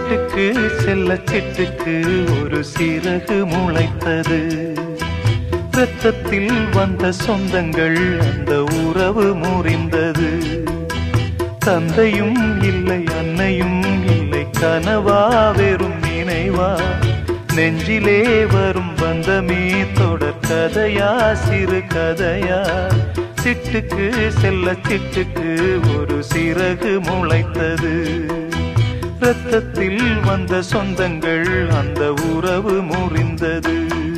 சிட்டுக்கு செல்ல சிட்டுக்கு ஒரு சிறகு முளைத்தது இரத்தத்தில் வந்த சொந்தங்கள் அந்த உறவு முறிந்தது தந்தையும் இல்லை அன்னையும் இல்லை கனவா வெறும் நினைவா நெஞ்சிலே வரும் பந்தமே தொடர் கதையா சிறு கதையா சிட்டுக்கு செல்ல சிட்டுக்கு ஒரு சிறகு முளைத்தது இரத்தத்தில் வந்த சொந்தங்கள் அந்த உறவு முறிந்தது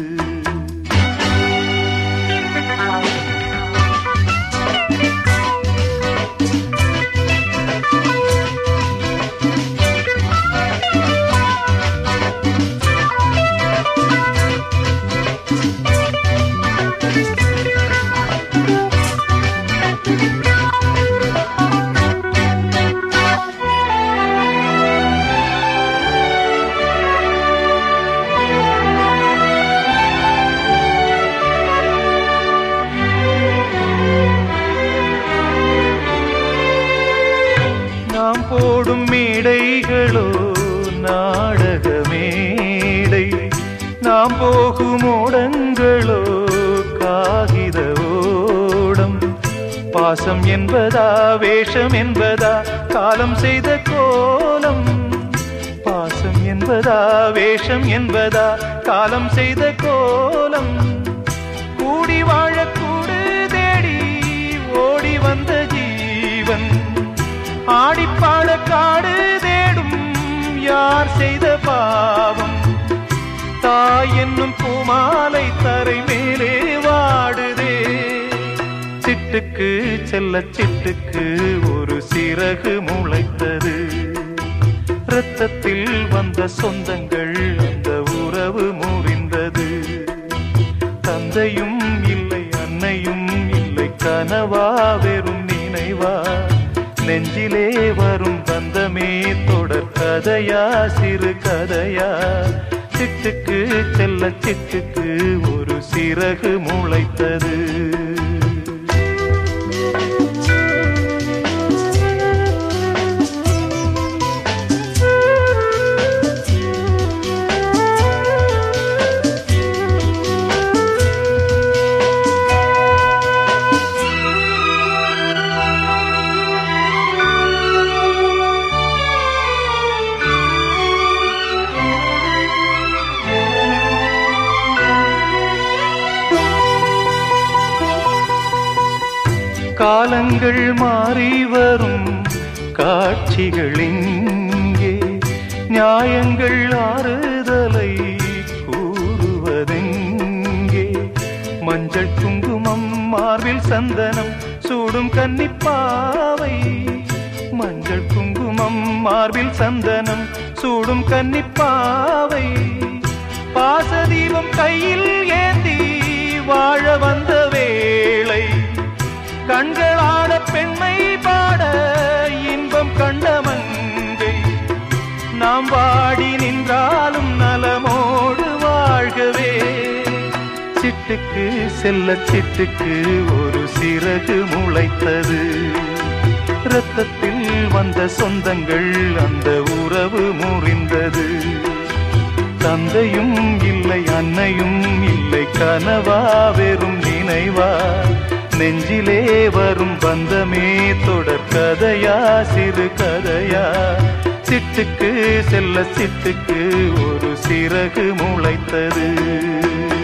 நாம் போடும் மேடைகளோ நாடக மேடை நாம் போகும் ஓடங்களோ காகித ஓடம் பாசம் என்பதா வேஷம் என்பதா காலம் செய்த கோலம் பாசம் என்பதா வேஷம் என்பதா காலம் செய்த கோலம் கூடி வாழக்கூடு தேடி ஓடி வந்த ஜீவன் ஆடிப்பாட காடு தேடும் யார் செய்த பாவம் தாய் என்னும் பூமாலை தரை மேலே வாடுதே சிட்டுக்கு செல்ல சிட்டுக்கு ஒரு சிறகு முளைத்தது இரத்தத்தில் வந்த சொந்தங்கள் அந்த உறவு முறிந்தது தந்தையும் இல்லை அன்னையும் இல்லை கனவா வெறும் நினைவா நெஞ்சிலே வரும் பந்தமே தொடர் கதையா சிறு கதையா சிட்டுக்கு செல்ல சிட்டுக்கு ஒரு சிறகு முளைத்தது காலங்கள் மாறி வரும் காட்சிகள் இங்கே நியாயங்கள் ஆறுதலை கூறுவதெங்கே மஞ்சள் குங்குமம் மார்பில் சந்தனம் சூடும் கன்னிப்பாவை மஞ்சள் குங்குமம் மார்பில் சந்தனம் சூடும் கன்னிப்பாவை பாசதீபம் கையில் ஏந்தி வாழ வந்த வேளை கண்களான பெண்மை பாட இன்பம் கண்ட மங்கை நாம் வாடி நின்றாலும் நலமோடு வாழ்கவே சிட்டுக்கு செல்ல சிட்டுக்கு ஒரு சிறகு முளைத்தது இரத்தத்தில் வந்த சொந்தங்கள் அந்த உறவு முறிந்தது தந்தையும் இல்லை அன்னையும் இல்லை கனவா வெறும் நினைவா நெஞ்சிலே வரும் பந்தமே தொடர் கதையா சிறு கதையா சிட்டுக்கு செல்ல சிட்டுக்கு ஒரு சிறகு முளைத்தது